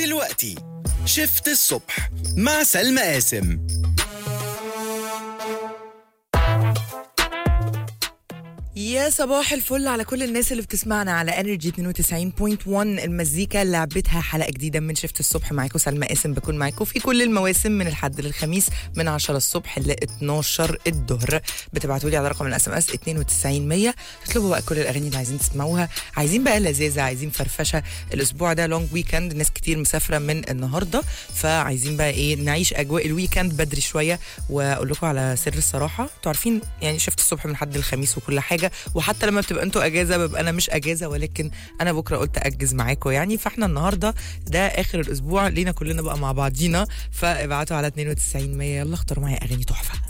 دلوقتي شفت الصبح مع سلمى قاسم يا صباح الفل على كل الناس اللي بتسمعنا على انرجي 92.1 المزيكا لعبتها حلقه جديده من شفت الصبح معاكم سلمى قاسم بكون معاكم في كل المواسم من الحد للخميس من 10 الصبح ل 12 الظهر بتبعتوا لي على رقم الاس ام اس 92100 تطلبوا بقى كل الاغاني اللي عايزين تسمعوها عايزين بقى لذاذه عايزين فرفشه الاسبوع ده لونج ويكند ناس كتير مسافره من النهارده فعايزين بقى ايه نعيش اجواء الويكند بدري شويه واقول لكم على سر الصراحه انتوا عارفين يعني شفت الصبح من حد الخميس وكل حاجه وحتى لما بتبقى انتوا اجازه ببقى انا مش اجازه ولكن انا بكره قلت اجز معاكم يعني فاحنا النهارده ده اخر الاسبوع لينا كلنا بقى مع بعضينا فابعتوا على 92 100 يلا اختاروا معايا اغاني تحفه